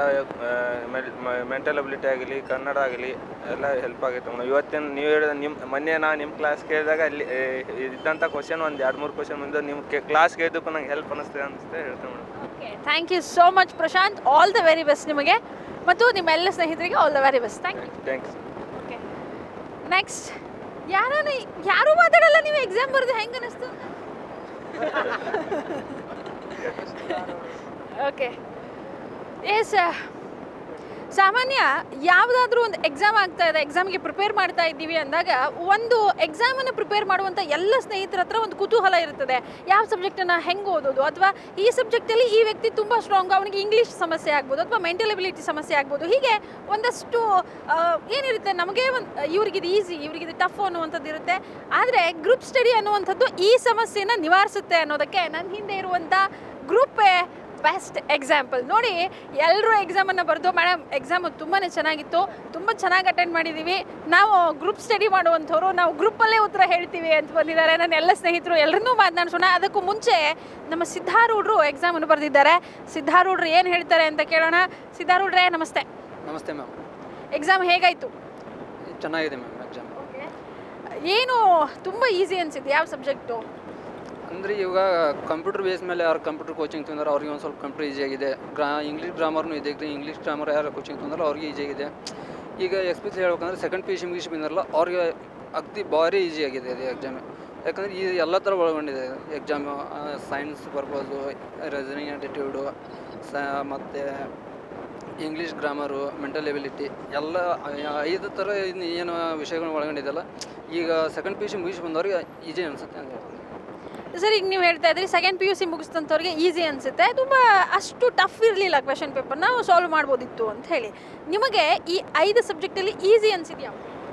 Speaker 8: ಮೆಂಟಲ್ ಅಬಿಲಿಟಿ ಆಗಲಿ ಕನ್ನಡ ಆಗಲಿ ಎಲ್ಲ ಹೆಲ್ಪ್ ಆಗುತ್ತೆ ಮೇಡಮ್ ಇವತ್ತಿನ ನೀವು ಹೇಳಿದ ನಿಮ್ಮ ಮೊನ್ನೆ ನಾ ನಿಮ್ಮ ಕ್ಲಾಸ್ ಕೇಳಿದಾಗ ಅಲ್ಲಿ ಏ, ಇದ್ದಂಥ ಕ್ವಶನ್ ಒಂದು ಎರಡು ಮೂರು ಕ್ವಶನ್ ಮುಂದೆ ನಿಮ್ಮ ಕ್ಲಾಸ್ ಕೇಳಿದ್ದಕ್ಕೂ ನಂಗೆ ಹೆಲ್ಪ್ ಅನ್ನಿಸ್ತದೆ ಅನಿಸುತ್ತೆ ಹೇಳ್ತೇನೆ madam
Speaker 1: thank you so much Prashanth all the very best ನಿಮಗೆ ಮತ್ತು ನಿಮ್ಮ ಎಲ್ಲ ಸ್ನೇಹಿತರಿಗೆ all the very best thank you
Speaker 8: thanks
Speaker 1: next ಯಾರು ಯಾರೂ ಮಾತಾಡಲ್ಲ ನೀವು ಎಕ್ಸಾಮ್ ಬರೆದು ಹೆಂಗೆ ಅನಿಸ್ತು ಓಕೆ ಎಸ್ ಸಾಮಾನ್ಯ ಯಾವುದಾದ್ರೂ ಒಂದು ಎಕ್ಸಾಮ್ ಆಗ್ತಾ ಇದೆ ಎಕ್ಸಾಮ್ಗೆ ಪ್ರಿಪೇರ್ ಮಾಡ್ತಾ ಇದ್ದೀವಿ ಅಂದಾಗ ಒಂದು ಎಕ್ಸಾಮನ್ನು ಪ್ರಿಪೇರ್ ಮಾಡುವಂಥ ಎಲ್ಲ ಸ್ನೇಹಿತರ ಹತ್ರ ಒಂದು ಕುತೂಹಲ ಇರ್ತದೆ ಯಾವ ಸಬ್ಜೆಕ್ಟನ್ನು ಹೆಂಗೆ ಓದೋದು ಅಥವಾ ಈ ಸಬ್ಜೆಕ್ಟಲ್ಲಿ ಈ ವ್ಯಕ್ತಿ ತುಂಬ ಸ್ಟ್ರಾಂಗ್ ಅವನಿಗೆ ಇಂಗ್ಲೀಷ್ ಸಮಸ್ಯೆ ಆಗ್ಬೋದು ಅಥವಾ ಮೆಂಟಲ್ ಎಬಿಲಿಟಿ ಸಮಸ್ಯೆ ಆಗ್ಬೋದು ಹೀಗೆ ಒಂದಷ್ಟು ಆ, ಏನಿರುತ್ತೆ ನಮಗೆ ಒಂದು ಇವ್ರಿಗಿದು ಈಸಿ ಇವ್ರಿಗಿದು ಟಫ್ ಅನ್ನುವಂಥದ್ದು ಇರುತ್ತೆ ಆದರೆ ಗ್ರೂಪ್ ಸ್ಟಡಿ ಅನ್ನುವಂಥದ್ದು ಈ ಸಮಸ್ಯೆನ ನಿವಾರಿಸುತ್ತೆ ಅನ್ನೋದಕ್ಕೆ ನನ್ನ ಹಿಂದೆ ಇರುವಂಥ ಗ್ರೂಪೇ ಬೆಸ್ಟ್ ಎಕ್ಸಾಂಪಲ್ ನೋಡಿ ಎಲ್ಲರೂ ಎಕ್ಸಾಮನ್ನು ಬರೆದು ಮೇಡಮ್ ಎಕ್ಸಾಮು ತುಂಬಾ ಚೆನ್ನಾಗಿತ್ತು ತುಂಬ ಚೆನ್ನಾಗಿ ಅಟೆಂಡ್ ಮಾಡಿದ್ದೀವಿ ನಾವು ಗ್ರೂಪ್ ಸ್ಟಡಿ ಮಾಡುವಂಥವ್ರು ನಾವು ಗ್ರೂಪಲ್ಲೇ ಉತ್ತರ ಹೇಳ್ತೀವಿ ಅಂತ ಬಂದಿದ್ದಾರೆ ನನ್ನ ಎಲ್ಲ ಸ್ನೇಹಿತರು ಎಲ್ಲರನ್ನೂ ಮಾತನಾಡಿಸೋಣ ಅದಕ್ಕೂ ಮುಂಚೆ ನಮ್ಮ ಸಿದ್ಧಾರೂಢರು ಎಕ್ಸಾಮನ್ನು ಬರೆದಿದ್ದಾರೆ ಸಿದ್ಧಾರೂಢರು ಏನು ಹೇಳ್ತಾರೆ ಅಂತ ಕೇಳೋಣ ಸಿದ್ಧಾರೂಢ್ರೆ ನಮಸ್ತೆ
Speaker 9: ನಮಸ್ತೆ ಮ್ಯಾಮ್
Speaker 1: ಎಕ್ಸಾಮ್ ಹೇಗಾಯಿತು
Speaker 9: ಚೆನ್ನಾಗಿದೆ ಮ್ಯಾಮ್ ಎಕ್ಸಾಮ್
Speaker 1: ಏನು ತುಂಬ ಈಸಿ ಅನಿಸಿದ್ದು ಯಾವ ಸಬ್ಜೆಕ್ಟು
Speaker 9: ಅಂದರೆ ಇವಾಗ ಕಂಪ್ಯೂಟರ್ ಬೇಸ್ ಮೇಲೆ ಯಾರು ಕಂಪ್ಯೂಟರ್ ಕೋಚಿಂಗ್ ತಂದ್ರೆ ಅವ್ರಿಗೆ ಒಂದು ಸ್ವಲ್ಪ ಕಂಪ್ಯೂಟರ್ ಈಸಿ ಆಗಿದೆ ಗ್ರಾ ಇಂಗ್ಲೀಷ್ ಗ್ರಾಮರ್ನು ಇದೆ ಇಂಗ್ಲೀಷ್ ಗ್ರಾಮರ್ ಯಾರು ಕೋಚಿಂಗ್ ತಂದ್ರೆ ಅವ್ರಿಗೆ ಈಸಿ ಆಗಿದೆ ಈಗ ಎಕ್ಸ್ಪೀರಿಯನ್ಸ್ ಹೇಳ್ಬೇಕಂದ್ರೆ ಸೆಕೆಂಡ್ ಪಿ ಯು ಸಿ ಮುಗಿಸಿ ಬಂದಾರಲ್ಲ ಅವ್ರಿಗೆ ಅಗ್ದಿ ಭಾರಿ ಈಸಿ ಆಗಿದೆ ಅದು ಎಕ್ಸಾಮ್ ಯಾಕಂದರೆ ಈ ಎಲ್ಲ ಥರ ಒಳಗೊಂಡಿದೆ ಎಕ್ಸಾಮ್ ಸೈನ್ಸ್ ಬರ್ಬೋದು ರೀಸನಿಂಗ್ ಆ್ಯಟಿಟ್ಯೂಡು ಸ ಮತ್ತು ಇಂಗ್ಲೀಷ್ ಗ್ರಾಮರು ಮೆಂಟಲ್ ಎಬಿಲಿಟಿ ಎಲ್ಲ ಐದು ಥರ ಇನ್ನು ಏನು ವಿಷಯಗಳನ್ನ ಒಳಗೊಂಡಿದೆಯಲ್ಲ ಈಗ ಸೆಕೆಂಡ್ ಪಿ ಯು ಸಿ ಮುಗಿಸಿ ಬಂದವ್ರಿಗೆ ಈಸಿ ಅನಿಸುತ್ತೆ ಅಂತ ಹೇಳ್ತೀನಿ
Speaker 1: ಸರ್ ಈಗ ನೀವು ಹೇಳ್ತಾ ಇದ್ರಿ ಸೆಕೆಂಡ್ ಪಿ ಯು ಸಿ ಮುಗಿಸ್ತಂಥವ್ರಿಗೆ ಈಸಿ ಅನಿಸುತ್ತೆ ತುಂಬ ಅಷ್ಟು ಟಫ್ ಇರಲಿಲ್ಲ ಕ್ವೆಶನ್ ಪೇಪರ್ ನಾವು ಸಾಲ್ವ್ ಮಾಡ್ಬೋದಿತ್ತು ಅಂತ ಹೇಳಿ ನಿಮಗೆ ಈ ಐದು ಸಬ್ಜೆಕ್ಟಲ್ಲಿ ಈಸಿ ಅನಿಸಿದ್ಯಾ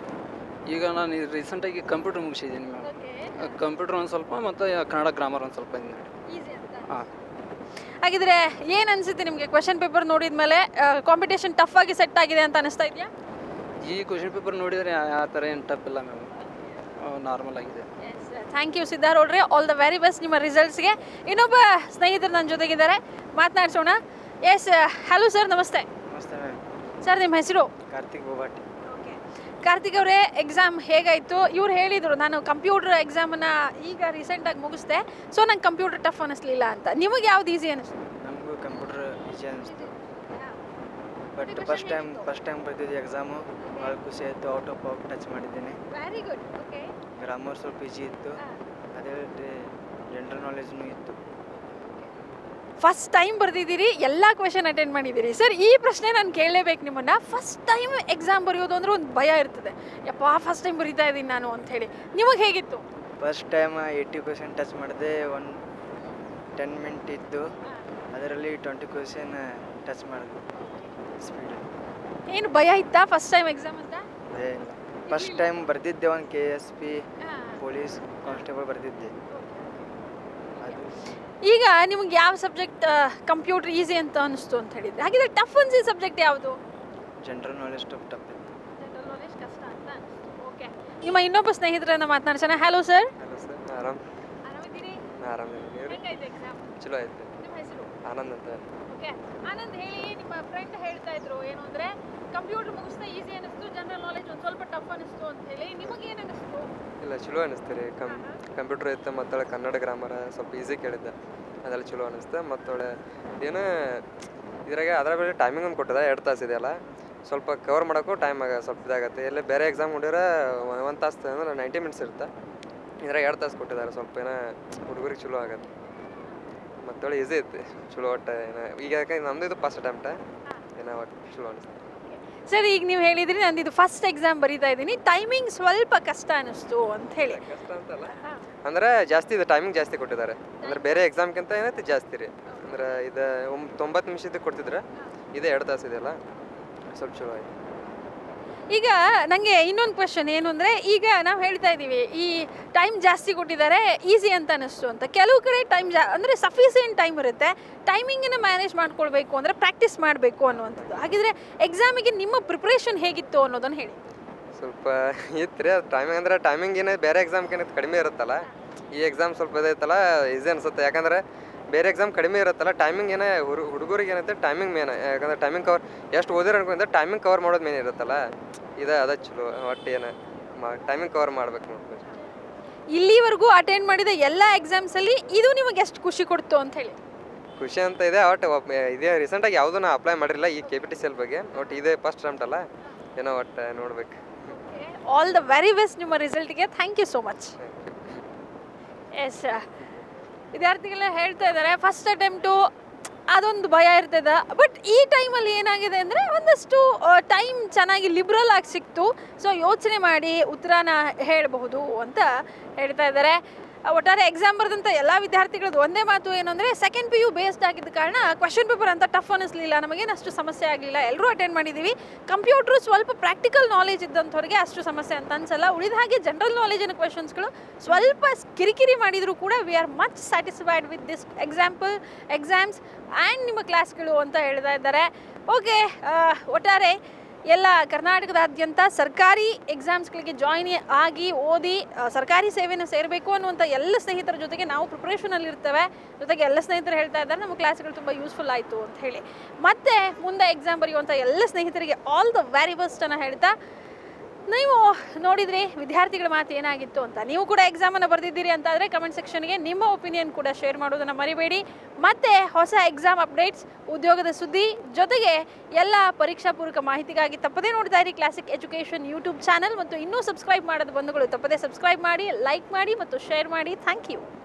Speaker 9: ಈಗ ನಾನು ರೀಸೆಂಟಾಗಿ ಕಂಪ್ಯೂಟರ್ ಮುಗಿಸಿದ್ದೀನಿ ಮ್ಯಾಮ್ ಕಂಪ್ಯೂಟರ್ ಒಂದು ಸ್ವಲ್ಪ ಮತ್ತು ಕನ್ನಡ ಗ್ರಾಮರ್ ಒಂದು ಸ್ವಲ್ಪ ಇದೆ
Speaker 1: ಈಸಿ ಅಂತ
Speaker 9: ಹಾಂ
Speaker 1: ಹಾಗಿದ್ರೆ ಏನು ಅನಿಸುತ್ತೆ ನಿಮಗೆ ಕ್ವೆಶನ್ ಪೇಪರ್ ನೋಡಿದ ಮೇಲೆ ಕಾಂಪಿಟೇಷನ್ ಟಫ್ ಆಗಿ ಸೆಟ್ ಆಗಿದೆ ಅಂತ ಅನಿಸ್ತಾ ಇದೆಯಾ
Speaker 9: ಈ ಕ್ವಶನ್ ಪೇಪರ್ ನೋಡಿದರೆ ಆ ಥರ ಏನು ಟಫ್ ಇಲ್ಲ ಮ್ಯಾಮ್ ನಾರ್ಮಲ್ ಆಗಿದೆ
Speaker 1: ಥ್ಯಾಂಕ್ ಯು ಸಿದ್ಧಾರೂಢ್ರೆ ಆಲ್ ದ ವೆರಿ ಬೆಸ್ಟ್ ನಿಮ್ಮ ರಿಸಲ್ಟ್ಸ್ಗೆ ಇನ್ನೊಬ್ಬ ಸ್ನೇಹಿತರು ನನ್ನ ಜೊತೆಗಿದ್ದಾರೆ ಮಾತನಾಡಿಸೋಣ ಎಸ್ ಹಲೋ ಸರ್ ನಮಸ್ತೆ
Speaker 10: ನಮಸ್ತೆ ಮ್ಯಾಮ್
Speaker 1: ಸರ್ ನಿಮ್ಮ ಹೆಸರು
Speaker 10: ಕಾರ್ತಿಕ್ ಬೋಬಾಟಿ
Speaker 1: ಕಾರ್ತಿಕ್ ಅವರೇ ಎಕ್ಸಾಮ್ ಹೇಗಾಯಿತು ಇವ್ರು ಹೇಳಿದರು ನಾನು ಕಂಪ್ಯೂಟರ್ ಎಕ್ಸಾಮನ್ನು ಈಗ ರೀಸೆಂಟಾಗಿ ಮುಗಿಸ್ದೆ ಸೊ ನಂಗೆ ಕಂಪ್ಯೂಟರ್ ಟಫ್ ಅನ್ನಿಸ್ಲಿಲ್ಲ ಅಂತ ನಿಮಗೆ ಯಾವ್ದು ಈಸಿ ಅನ್ನಿಸ್ತು
Speaker 10: ನಮಗೂ ಕಂಪ್ಯೂಟರ್ ಈಜಿ ಅನಿಸ್ತು but first time first time ಬರ್ತಿದ್ದೆ ಎಕ್ಸಾಮು ಭಾಳ ಖುಷಿ ಆಯಿತು ಔಟ್ ಆಫ್ ಔಟ್ ಟಚ್ ಮಾಡಿದ್ದೀನಿ
Speaker 1: ವೆರಿ ಗುಡ್ ಓಕೆ
Speaker 10: ಗ್ರಾಮರ್ ಸ್ವಲ್ಪ ಈಜಿ ಇತ್ತು ಅದೇ ಜನರಲ್ ನಾಲೆಜ್ನೂ ಇತ್ತು
Speaker 1: ಫಸ್ಟ್ ಟೈಮ್ ಬರ್ದಿದ್ದೀರಿ ಎಲ್ಲ ಕ್ವೆಶನ್ ಅಟೆಂಡ್ ಮಾಡಿದ್ದೀರಿ ಸರ್ ಈ ಪ್ರಶ್ನೆ ನಾನು ಕೇಳಲೇಬೇಕು ನಿಮ್ಮನ್ನು ಫಸ್ಟ್ ಟೈಮ್ ಎಕ್ಸಾಮ್ ಬರೆಯೋದು ಅಂದ್ರೆ ಒಂದು ಭಯ ಇರ್ತದೆ ಯಪ್ಪ ಫಸ್ಟ್ ಟೈಮ್ ಬರೀತಾ ಇದ್ದೀನಿ ನಾನು ಅಂತ ಹೇಳಿ ನಿಮಗೆ ಹೇಗಿತ್ತು
Speaker 10: first time eighty percent touch ಮಾಡಿದೆ ಒನ್ ಟೆನ್ ಮಿನಿಟ್ ಇತ್ತು ಅದರಲ್ಲಿ ಟ್ವೆಂಟಿ ಕ್ವಶನ್ ಟಚ್ ಮಾಡಿದೆ ಸ್ಪೀಡ್
Speaker 1: ಏನು ಭಯ ಇತ್ತಾ ಫಸ್ಟ್ ಟೈಮ್ ಎಕ್ಸಾಮ್ ಅಂತ
Speaker 10: ಅದೇ ಫಸ್ಟ್ ಟೈಮ್ ಬರ್ದಿದ್ದೆ ಒಂದು K S P police constable ಬರ್ದಿದ್ದೆ ಅದು
Speaker 1: ಈಗ ನಿಮ್ಗೆ ಯಾವ ಸಬ್ಜೆಕ್ಟ್ ಕಂಪ್ಯೂಟರ್ ಈಸಿ ಅಂತ ಅನಿಸ್ತು ಅಂತ ಹೇಳಿದ್ರೆ ಹಾಗಿದ್ರೆ ಟಫ್ ಅನ್ಸಿದ ಸಬ್ಜೆಕ್ಟ್ ಯಾವುದು
Speaker 10: ಜನರಲ್ ನಾಲೆಜ್ ಟಫ್ ಟಫ್ ಇತ್ತು
Speaker 1: ಓಕೆ ನಿಮ್ಮ ಇನ್ನೊಬ್ಬ ಸ್ನೇಹಿತರನ್ನ ಮಾತನಾಡ್ಸೋಣ ಹಲೋ ಸರ್
Speaker 11: ಹಲೋ ಸರ್ ಆರಾಮ್
Speaker 1: ಆರಾಮಿದ್ದೀರಿ
Speaker 11: ಆರಾಮಿದ್ದೀನಿ ನೀವು
Speaker 1: ಹೆಂಗಾಯ್ತು ಎಕ್ಸಾಮ್
Speaker 11: ಚಲೋ ಆಯ್ತು
Speaker 1: ನಿಮ್ಮ ಹೆಸರು
Speaker 11: ಆನಂದ್ ಅಂತ
Speaker 1: ಓಕೆ ಆನಂದ್ ಹೇಳಿ ನಿಮ್ಮ ಫ್ರೆಂಡ್ ಹೇಳ್ತಾ ಇದ್ರು ಏನು ಅಂದ್ರೆ ಕಂಪ್ಯೂಟರ್ ಮುಗಿಸ್ತಾ ಈಸಿ ಅನಿಸ್ತು ಜನರಲ್ ನಾಲೆಜ್ ಒಂದು ಸ್ವಲ್ಪ ಟಫ್ ಅನಿಸ್ತು ಅಂತ ಹೇಳಿ ನಿಮಗೆ ಏನು ಅನಿಸ್ತು
Speaker 11: ಇಲ್ಲ ಚಲೋ ಅನಿಸ್ತು ರೀ ಕಂ ಕಂಪ್ಯೂಟರ್ ಇತ್ತು ಮತ್ತೊಳೆ ಕನ್ನಡ ಗ್ರಾಮರ ಸ್ವಲ್ಪ ಈಸಿ ಕೇಳಿದ್ದೆ ಅದೆಲ್ಲ ಚಲೋ ಅನಿಸ್ತು ಮತ್ತೊಳೆ ಏನು ಇದ್ರಾಗ ಅದರ ಮೇಲೆ ಟೈಮಿಂಗ್ ಒಂದು ಕೊಟ್ಟಿದೆ ಎರಡು ತಾಸು ಇದೆಯಲ್ಲ ಸ್ವಲ್ಪ ಕವರ್ ಮಾಡೋಕ್ಕೂ ಟೈಮ್ ಆಗ ಸ್ವಲ್ಪ ಇದಾಗತ್ತೆ ಇಲ್ಲ ಬೇರೆ ಎಕ್ಸಾಮ್ ಹೊಡಿದ್ರೆ ಒಂದು ತಾಸು ಅಂದ್ರೆ ನೈಂಟಿ ಮಿನಿಟ್ಸ್ ಇರುತ್ತೆ ಇದ್ರಾಗ ಎರಡು ತಾಸು ಕೊಟ್ಟಿದ್ದಾರೆ ಸ್ವಲ್ಪ ಏನೋ ಹುಡುಗರಿಗೆ ಚಲೋ ಆಗತ್ತೆ ಮತ್ತೊಳೆ ಈಸಿ ಐತಿ ಚಲೋ ಒಟ್ಟು ಏನೋ ಈಗ ಯಾಕಂದ್ರೆ ನಮ್ಮದು ಇದು ಫಸ್ಟ್ ಅಟೆಂಪ್ಟ ಏನೋ ಒಟ್ಟು ಚಲೋ ಅನಿಸ್ತು
Speaker 1: ಸರ್ ಈಗ ನೀವು ಹೇಳಿದ್ರಿ ನಂದು ಇದು ಫಸ್ಟ್ ಎಕ್ಸಾಮ್ ಬರೀತಾ ಇದ್ದೀನಿ ಟೈಮಿಂಗ್ ಸ್ವಲ್ಪ ಕಷ್ಟ ಅನಿಸ್ತು ಅಂತ ಹೇಳಿ
Speaker 11: ಕಷ್ಟ ಅಂತಲ್ಲ ಅಂದ್ರೆ ಜಾಸ್ತಿ ಇದು ಟೈಮಿಂಗ್ ಜಾಸ್ತಿ ಕೊಟ್ಟಿದ್ದಾರೆ ಅಂದ್ರೆ ಬೇರೆ ಎಕ್ಸಾಮ್ಗಿಂತ ಏನೈತಿ ಜಾಸ್ತಿ ರೀ ಅಂದ್ರೆ ಇದು ಒಂಬ್ ತೊಂಬತ್ತು ನಿಮಿಷದ್ದು ಕೊಡ್ತಿದ್ರೆ ಇದು ಎರಡು ತಾಸು ಇದೆಯಲ್ಲ ಸ್ವಲ್ಪ ಚಲೋ ಆಯ್ತು
Speaker 1: ಈಗ ನನಗೆ ಇನ್ನೊಂದು ಕ್ವೆಶನ್ ಏನು ಅಂದರೆ ಈಗ ನಾವು ಹೇಳ್ತಾ ಇದ್ದೀವಿ ಈ ಟೈಮ್ ಜಾಸ್ತಿ ಕೊಟ್ಟಿದ್ದಾರೆ ಈಸಿ ಅಂತ ಅನ್ನಿಸ್ತು ಅಂತ ಕೆಲವು ಕಡೆ ಟೈಮ್ ಜಾ ಅಂದರೆ ಸಫಿಸಿಯೆಂಟ್ ಟೈಮ್ ಇರುತ್ತೆ ಟೈಮಿಂಗನ್ನು ಮ್ಯಾನೇಜ್ ಮಾಡ್ಕೊಳ್ಬೇಕು ಅಂದರೆ ಪ್ರಾಕ್ಟೀಸ್ ಮಾಡಬೇಕು ಅನ್ನುವಂಥದ್ದು ಹಾಗಿದ್ರೆ ಎಕ್ಸಾಮಿಗೆ ನಿಮ್ಮ ಪ್ರಿಪ್ರೇಷನ್ ಹೇಗಿತ್ತು ಅನ್ನೋದನ್ನು ಹೇಳಿ
Speaker 11: ಸ್ವಲ್ಪ ಇತ್ತು ರೀ ಅದು ಟೈಮಿಂಗ್ ಅಂದ್ರೆ ಟೈಮಿಂಗ್ ಏನೇ ಬೇರೆ ಎಕ್ಸಾಮ್ಗೆ ಕಡಿಮೆ ಇರುತ್ತಲ್ಲ ಈ ಎಕ್ಸಾಮ್ ಸ್ವಲ್ಪ ಇದೈತಲ್ಲ ಈಸಿ ಅನ್ಸುತ್ತೆ ಯಾಕಂದ್ರೆ ಬೇರೆ ಎಕ್ಸಾಮ್ ಕಡಿಮೆ ಇರುತ್ತಲ್ಲ ಟೈಮಿಂಗ್ ಏನೇ ಹುಡು ಹುಡುಗರಿಗೆ ಏನೈತೆ ಟೈಮಿಂಗ್ ಮೇನ್ ಯಾಕಂದ್ರೆ ಟೈಮಿಂಗ್ ಕವರ್ ಎಷ್ಟು ಓದಿರ ಅನ್ಕೊಂಡ್ರೆ ಟೈಮಿಂಗ್ ಕವರ್ ಮಾಡೋದು ಮೇನ್ ಇರುತ್ತಲ್ಲ ಇದು ಅದ ಚಲೋ ಒಟ್ಟು ಏನು ಟೈಮಿಂಗ್ ಕವರ್ ಮಾಡ್ಬೇಕು ನೋಡ್ಬೇಕು
Speaker 1: ಇಲ್ಲಿವರೆಗೂ ಅಟೆಂಡ್ ಮಾಡಿದ ಎಲ್ಲ ಎಕ್ಸಾಮ್ಸಲ್ಲಿ ಇದು ನಿಮಗೆ ಎಷ್ಟು ಖುಷಿ ಕೊಡ್ತು ಅಂತ ಹೇಳಿ
Speaker 11: ಖುಷಿ ಅಂತ ಇದೆ ಒಟ್ಟು ಒಬ್ಬ ಇದೇ ರೀಸೆಂಟಾಗಿ ಯಾವುದೂ ನಾ ಅಪ್ಲೈ ಮಾಡಿರಲಿಲ್ಲ ಈ K P T C L ಬಗ್ಗೆ ಒಟ್ಟು ಇದೇ ಫಸ್ಟ್ ಅಟೆಂಪ್ಟ್ ಅಲ್ಲ ಏನೋ ಒಟ್ಟು ನೋಡ್ಬೇಕು
Speaker 1: ಆಲ್ ದ ವೆರಿ ಬೆಸ್ಟ್ ನಿಮ್ಮ ರಿಸಲ್ಟ್ಗೆ thank you so much yes ವಿದ್ಯಾರ್ಥಿಗಳ ಹೇಳ್ತಾ ಇದ್ದಾರೆ ಫಸ್ಟ್ ಅಟೆಂಪ್ಟು ಅದೊಂದು ಭಯ ಇರ್ತದೆ ಬಟ್ ಈ ಟೈಮಲ್ಲಿ ಏನಾಗಿದೆ ಅಂದರೆ ಒಂದಷ್ಟು ಟೈಮ್ ಚೆನ್ನಾಗಿ ಲಿಬ್ರಲ್ ಆಗಿ ಸಿಕ್ತು ಸೊ ಯೋಚನೆ ಮಾಡಿ ಉತ್ತರನ ಹೇಳಬಹುದು ಅಂತ ಹೇಳ್ತಾ ಇದ್ದಾರೆ ಆ, ಒಟ್ಟಾರೆ ಎಕ್ಸಾಮ್ ಬರೆದಂಥ ಎಲ್ಲ ವಿದ್ಯಾರ್ಥಿಗಳದ್ದು ಒಂದೇ ಮಾತು ಏನು ಅಂದರೆ ಸೆಕೆಂಡ್ ಪಿ ಯು ಬೇಸ್ಡ್ ಆಗಿದ್ದ ಕಾರಣ ಕ್ವಶನ್ ಪೇಪರ್ ಅಂತ ಟಫ್ ಅನ್ನಿಸ್ಲಿಲ್ಲ ನಮಗೇನು ಅಷ್ಟು ಸಮಸ್ಯೆ ಆಗಲಿಲ್ಲ ಎಲ್ಲರೂ ಅಟೆಂಡ್ ಮಾಡಿದ್ದೀವಿ ಕಂಪ್ಯೂಟ್ರು ಸ್ವಲ್ಪ ಪ್ರಾಕ್ಟಿಕಲ್ ನಾಲೆಜ್ ಇದ್ದಂಥವ್ರಿಗೆ ಅಷ್ಟು ಸಮಸ್ಯೆ ಅಂತ ಅನ್ಸಲ್ಲ ಉಳಿದ ಹಾಗೆ ಜನರಲ್ ನಾಲೆಜಿನ ಕ್ವೆಶನ್ಸ್ಗಳು ಸ್ವಲ್ಪ ಕಿರಿಕಿರಿ ಮಾಡಿದರೂ ಕೂಡ we are much satisfied with this example exams and ನಿಮ್ಮ ಕ್ಲಾಸ್ಗಳು ಅಂತ ಹೇಳ್ತಾ ಇದ್ದಾರೆ ಓಕೆ ಒಟ್ಟಾರೆ ಎಲ್ಲ ಕರ್ನಾಟಕದಾದ್ಯಂತ ಸರ್ಕಾರಿ ಎಕ್ಸಾಮ್ಸ್ಗಳಿಗೆ ಜಾಯಿನ್ ಆಗಿ ಓದಿ ಆ, ಸರ್ಕಾರಿ ಸೇವೆಯನ್ನು ಸೇರಬೇಕು ಅನ್ನುವಂಥ ಎಲ್ಲ ಸ್ನೇಹಿತರ ಜೊತೆಗೆ ನಾವು ಪ್ರಿಪ್ರೇಷನಲ್ಲಿ ಇರ್ತೇವೆ ಜೊತೆಗೆ ಎಲ್ಲ ಸ್ನೇಹಿತರು ಹೇಳ್ತಾ ಇದ್ದಾರೆ ನಮ್ಮ ಕ್ಲಾಸ್ಗಳು ತುಂಬ ಯೂಸ್ಫುಲ್ ಆಯಿತು ಅಂತ ಹೇಳಿ ಮತ್ತೆ ಮುಂದೆ ಎಕ್ಸಾಮ್ ಬರೆಯುವಂಥ ಎಲ್ಲ ಸ್ನೇಹಿತರಿಗೆ ಆಲ್ ದ ವೆರಿ ಬೆಸ್ಟನ್ನು ಹೇಳ್ತಾ ನೀವು ನೋಡಿದ್ರಿ ವಿದ್ಯಾರ್ಥಿಗಳ ಮಾತು ಏನಾಗಿತ್ತು ಅಂತ ನೀವು ಕೂಡ ಎಕ್ಸಾಮನ್ನು ಬರೆದಿದ್ದೀರಿ ಅಂತಾದರೆ ಕಮೆಂಟ್ ಸೆಕ್ಷನ್ಗೆ ನಿಮ್ಮ ಒಪಿನಿಯನ್ ಕೂಡ ಶೇರ್ ಮಾಡೋದನ್ನು ಮರಿಬೇಡಿ ಮತ್ತೆ ಹೊಸ ಎಕ್ಸಾಮ್ ಅಪ್ಡೇಟ್ಸ್ ಉದ್ಯೋಗದ ಸುದ್ದಿ ಜೊತೆಗೆ ಎಲ್ಲ ಪರೀಕ್ಷಾ ಪೂರ್ವಕ ಮಾಹಿತಿಗಾಗಿ ತಪ್ಪದೇ ನೋಡ್ತಾ ಇರಿ ಕ್ಲಾಸಿಕ್ ಎಜುಕೇಷನ್ ಯೂಟ್ಯೂಬ್ ಚಾನಲ್ ಮತ್ತು ಇನ್ನೂ ಸಬ್ಸ್ಕ್ರೈಬ್ ಮಾಡೋದು ಬಂಧುಗಳು ತಪ್ಪದೇ ಸಬ್ಸ್ಕ್ರೈಬ್ ಮಾಡಿ ಲೈಕ್ ಮಾಡಿ ಮತ್ತು ಶೇರ್ ಮಾಡಿ ಥ್ಯಾಂಕ್ ಯು